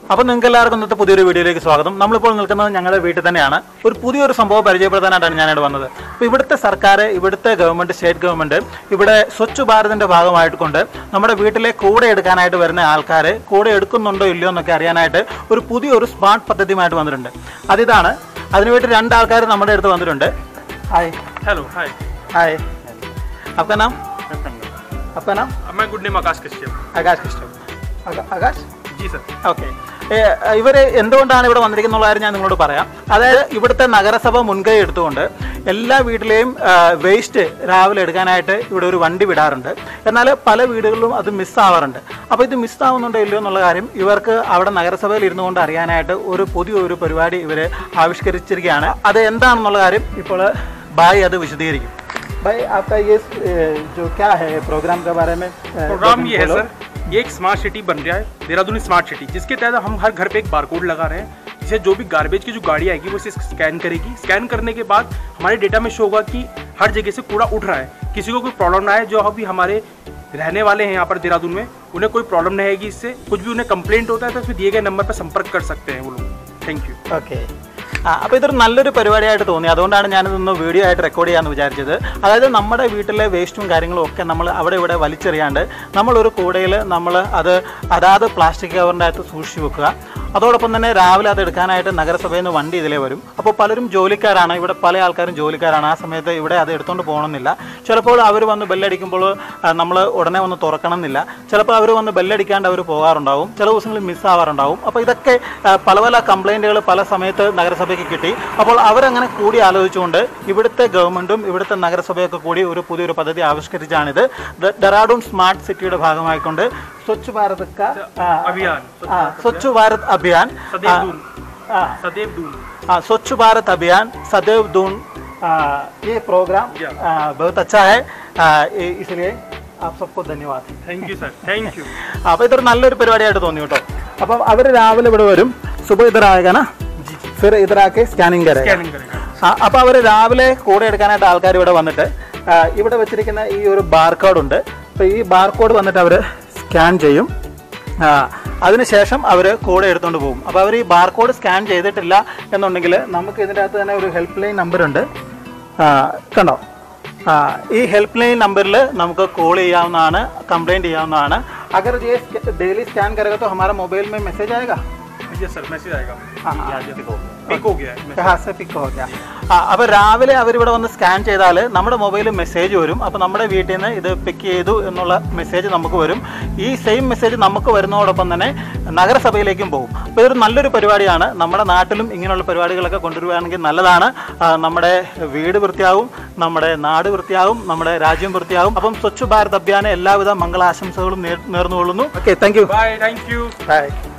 അപ്പോൾ നിങ്ങൾക്ക് എല്ലാവർക്കും ഇന്നത്തെ പുതിയൊരു വീഡിയോയിലേക്ക് സ്വാഗതം നമ്മളിപ്പോൾ നിൽക്കുന്നത് ഞങ്ങളുടെ വീട്ടിൽ തന്നെയാണ് ഒരു പുതിയൊരു സംഭവം പരിചയപ്പെടുത്താനായിട്ടാണ് ഞാനിവിടെ വന്നത് അപ്പോൾ ഇവിടുത്തെ സർക്കാർ ഇവിടുത്തെ ഗവൺമെൻറ് സ്റ്റേറ്റ് ഗവൺമെൻറ് ഇവിടെ സ്വച്ഛ് ഭാരതിൻ്റെ ഭാഗമായിട്ട് കൊണ്ട് നമ്മുടെ വീട്ടിലെ കൂടെ എടുക്കാനായിട്ട് വരുന്ന ആൾക്കാർ കൂടെ എടുക്കുന്നുണ്ടോ ഇല്ലയോ എന്നൊക്കെ അറിയാനായിട്ട് ഒരു പുതിയൊരു സ്മാർട്ട് പദ്ധതിയുമായിട്ട് വന്നിട്ടുണ്ട് അതിതാണ് അതിനുവേണ്ടി രണ്ട് ആൾക്കാർ നമ്മുടെ അടുത്ത് വന്നിട്ടുണ്ട് ഹായ് हेलो हाय ഹായ് आपका नाम आपका नाम मैं गुड नेम आकाश कश्यप ആകാശ് കൃഷ്ണൻ ആകാ- ആകാശ് जी सर ഓക്കെ ഇവർ എന്തുകൊണ്ടാണ് ഇവിടെ വന്നിരിക്കുന്ന കാര്യം ഞാൻ നിങ്ങളോട് പറയാം അതായത് ഇവിടുത്തെ നഗരസഭ മുൻകൈ എടുത്തുകൊണ്ട് എല്ലാ വീട്ടിലെയും വേസ്റ്റ് രാവിലെ എടുക്കാനായിട്ട് ഇവിടെ ഒരു വണ്ടി വിടാറുണ്ട് എന്നാൽ പല വീടുകളിലും അത് മിസ്സാവാറുണ്ട് അപ്പോൾ ഇത് മിസ്സാവുന്നുണ്ടോ ഇല്ലയോ എന്നുള്ള കാര്യം ഇവർക്ക് അവിടെ നഗരസഭയിൽ ഇരുന്നു കൊണ്ട് അറിയാനായിട്ട് ഒരു പുതിയൊരു പരിപാടി ഇവർ ആവിഷ്കരിച്ചിരിക്കുകയാണ് അത് എന്താണെന്നുള്ള കാര്യം ഇപ്പോൾ ബായ് അത് വിശദീകരിക്കും भाई आपका ये अ, जो क्या है प्रोग्राम के बारे में अ, प्रोग्राम दो ये है बोलो। सर ये एक स्मार्ट सिटी बन रहा है देहरादून स्मार्ट सिटी जिसके तहत हम हर घर पे एक बारकोड लगा रहे हैं जिसे जो भी गार्बेज की जो गाड़ी आएगी वो इसे स्कैन करेगी स्कैन करने के बाद हमारे डेटा में शो होगा कि हर जगह से कूड़ा उठ रहा है किसी को कोई प्रॉब्लम ना है जो अभी हमारे रहने वाले हैं यहाँ पर देहरादून में उन्हें कोई प्रॉब्लम नहीं आएगी इससे कुछ भी उन्हें कंप्लेंट होता है तो उसमें दिए गए नंबर पर संपर्क कर सकते हैं वो लोग थैंक यू ഓക്കെ ആ അപ്പോൾ ഇതൊരു നല്ലൊരു പരിപാടിയായിട്ട് തോന്നി അതുകൊണ്ടാണ് ഞാനിതൊന്ന് വീഡിയോ ആയിട്ട് റെക്കോർഡ് ചെയ്യാമെന്ന് വിചാരിച്ചത് അതായത് നമ്മുടെ വീട്ടിലെ വേസ്റ്റും കാര്യങ്ങളും ഒക്കെ നമ്മൾ അവിടെ ഇവിടെ വലിച്ചെറിയാണ്ട് നമ്മളൊരു കൂടയിൽ നമ്മൾ അത് അതാത് പ്ലാസ്റ്റിക് കവറിൻ്റെ അകത്ത് സൂക്ഷിച്ച് വെക്കുക അതോടൊപ്പം തന്നെ രാവിലെ അത് എടുക്കാനായിട്ട് നഗരസഭയിൽ നിന്ന് വണ്ടി ഇതിലേ വരും അപ്പോൾ പലരും ജോലിക്കാരാണ് ഇവിടെ പല ആൾക്കാരും ജോലിക്കാരാണ് ആ സമയത്ത് ഇവിടെ അത് എടുത്തുകൊണ്ട് പോകണമെന്നില്ല ചിലപ്പോൾ അവർ വന്ന് ബെല്ലടിക്കുമ്പോൾ നമ്മൾ ഉടനെ വന്ന് തുറക്കണമെന്നില്ല ചിലപ്പോൾ അവർ വന്ന് ബെല്ലടിക്കാണ്ട് അവർ പോകാറുണ്ടാവും ചില ദിവസങ്ങളിൽ മിസ്സാവാറുണ്ടാവും അപ്പോൾ ഇതൊക്കെ ആ, പല പല കംപ്ലൈൻറ്റുകൾ പല സമയത്ത് നഗരസഭയ്ക്ക് കിട്ടി അപ്പോൾ അവരങ്ങനെ കൂടി ആലോചിച്ചുകൊണ്ട് ഇവിടുത്തെ ഗവൺമെൻറ്റും ഇവിടുത്തെ നഗരസഭയൊക്കെ കൂടി ഒരു പുതിയൊരു പദ്ധതി ആവിഷ്കരിച്ചാണിത് ഡ- ഡെറാഡൂൺ സ്മാർട്ട് സിറ്റിയുടെ ഭാഗമായിക്കൊണ്ട് സ്വച്ഛ് ഭാരത് കാ, ആ, अभियान ആ, സ്വച്ഛ് ഭാരത് അഭിയാൻ सदैव ആ, दून ആ, सदैव दून हाँ स्वच्छ भारत अभियान सदैव दून आ, ये प्रोग्राम आ, बहुत अच्छा है आ, ये- इसलिए आप सबको धन्यवाद thank you sir thank you അപ്പോൾ ഇതൊരു നല്ലൊരു പരിപാടിയായിട്ട് തോന്നി കേട്ടോ അപ്പം അവർ രാവിലെ ഇവിടെ വരും സുബ ഇതറാകന ഫിർ ഇതറാക്കി സ്കാനിങ് കരേ स्कैनिंग करेगा അപ്പോൾ അവർ രാവിലെ കൂടെ എടുക്കാനായിട്ട് ആൾക്കാർ ഇവിടെ വന്നിട്ട് ആ, ഇവിടെ വെച്ചിരിക്കുന്ന ഈ ഒരു ബാർകോഡ് ഉണ്ട് അപ്പോൾ ഈ ബാർകോഡ് വന്നിട്ട് അവർ സ്കാൻ ചെയ്യും ആ, അതിനുശേഷം അവർ കൂടെ എടുത്തുകൊണ്ട് പോകും അപ്പോൾ അവർ ഈ ബാർകോഡ് സ്കാൻ ചെയ്തിട്ടില്ല എന്നുണ്ടെങ്കിൽ നമുക്ക് ഇതിൻ്റെ അകത്ത് തന്നെ ഒരു ഹെൽപ്പ് ലൈൻ നമ്പർ ഉണ്ട് ആ, കണ്ടോ ആ, ഈ ഹെൽപ്പ് ലൈൻ നമ്പറിൽ നമുക്ക് കോൾ ചെയ്യാവുന്നതാണ് കംപ്ലൈൻറ്റ് ചെയ്യാവുന്നതാണ് അഗർ ये डेली स्कैन करेगा तो हमारा मोबाइल में मैसेज आएगा यस सर मैसेज आएगा हाँ, हाँ, देखो। पिक हो गया है कहाँ से pick हो गया? ആ അപ്പോൾ രാവിലെ അവരിവിടെ വന്ന് സ്കാൻ ചെയ്താൽ നമ്മുടെ മൊബൈലിൽ മെസ്സേജ് വരും അപ്പോൾ നമ്മുടെ വീട്ടിൽ നിന്ന് ഇത് പിക്ക് ചെയ്തു എന്നുള്ള മെസ്സേജ് നമുക്ക് വരും ഈ സെയിം മെസ്സേജ് നമുക്ക് വരുന്നതോടൊപ്പം തന്നെ നഗരസഭയിലേക്കും പോകും അപ്പോൾ ഇതൊരു നല്ലൊരു പരിപാടിയാണ് നമ്മുടെ നാട്ടിലും ഇങ്ങനെയുള്ള പരിപാടികളൊക്കെ കൊണ്ടുവരികയാണെങ്കിൽ നല്ലതാണ് ആ, നമ്മുടെ വീട് വൃത്തിയാവും നമ്മുടെ നാട് വൃത്തിയാവും നമ്മുടെ രാജ്യം വൃത്തിയാവും അപ്പം സ്വച്ഛ് ഭാരത് അഭിയാന് എല്ലാവിധ മംഗളാശംസകളും നേർ- നേർന്നുകൊള്ളുന്നു okay thank you bye thank you by